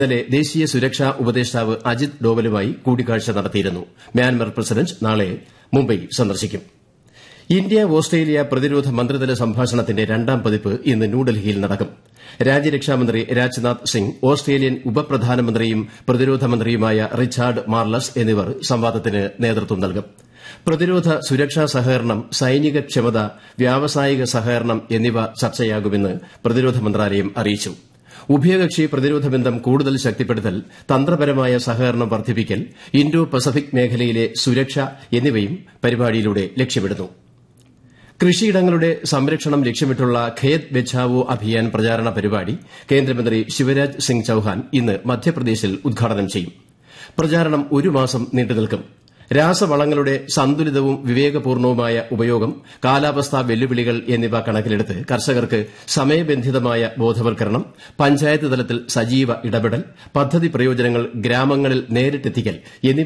ഇന്നലെ ദേശീയ സുരക്ഷാ ഉപദേഷ്ടാവ് അജിത് ഡോവലുമായി കൂടിക്കാഴ്ച നടത്തിയിരുന്നു മ്യാൻമർ പ്രസിഡന്റ് നാളെ മുംബൈ സന്ദർശിക്കും ഇന്ത്യ ഓസ്ട്രേലിയ പ്രതിരോധ മന്ത്രിതല സംഭാഷണത്തിന്റെ രണ്ടാം പതിപ്പ് ഇന്ന് ന്യൂഡൽഹിയിൽ നടക്കും രാജ്യരക്ഷാമന്ത്രി രാജ്നാഥ് സിംഗ് ഓസ്ട്രേലിയൻ ഉപപ്രധാനമന്ത്രിയും പ്രതിരോധ മന്ത്രിയുമായ റിച്ചാർഡ് മാർലസ് എന്നിവർ സംവാദത്തിന് നേതൃത്വം നൽകും പ്രതിരോധ സുരക്ഷാ സഹകരണം സൈനിക ക്ഷമത വ്യാവസായിക സഹകരണം എന്നിവ ചർച്ചയാകുമെന്ന് പ്രതിരോധ മന്ത്രാലയം അറിയിച്ചു ഉഭയകക്ഷി പ്രതിരോധ ബന്ധം കൂടുതൽ ശക്തിപ്പെടുത്തൽ തന്ത്രപരമായ സഹകരണം വർദ്ധിപ്പിക്കൽ ഇന്തോ പസഫിക് മേഖലയിലെ സുരക്ഷ എന്നിവയും പരിപാടിയിലൂടെ ലക്ഷ്യമിടുന്നു കൃഷിയിടങ്ങളുടെ സംരക്ഷണം ലക്ഷ്യമിട്ടുള്ള ഖേത് ബച്ചാവോ അഭിയാൻ പ്രചാരണ പരിപാടി കേന്ദ്രമന്ത്രി ശിവരാജ് സിംഗ് ചൌഹാൻ ഇന്ന് മധ്യപ്രദേശിൽ ഉദ്ഘാടനം ചെയ്യും പ്രചാരണം ഒരു മാസം നീണ്ടുനിൽക്കും രാസവളങ്ങളുടെ സന്തുലിതവും വിവേകപൂർണവുമായ ഉപയോഗം കാലാവസ്ഥാ വെല്ലുവിളികൾ എന്നിവ കണക്കിലെടുത്ത് കർഷകർക്ക് സമയബന്ധിതമായ ബോധവൽക്കരണം പഞ്ചായത്ത് തലത്തിൽ സജീവ ഇടപെടൽ പദ്ധതി പ്രയോജനങ്ങൾ ഗ്രാമങ്ങളിൽ നേരിട്ടെത്തിക്കൽ എന്നിവ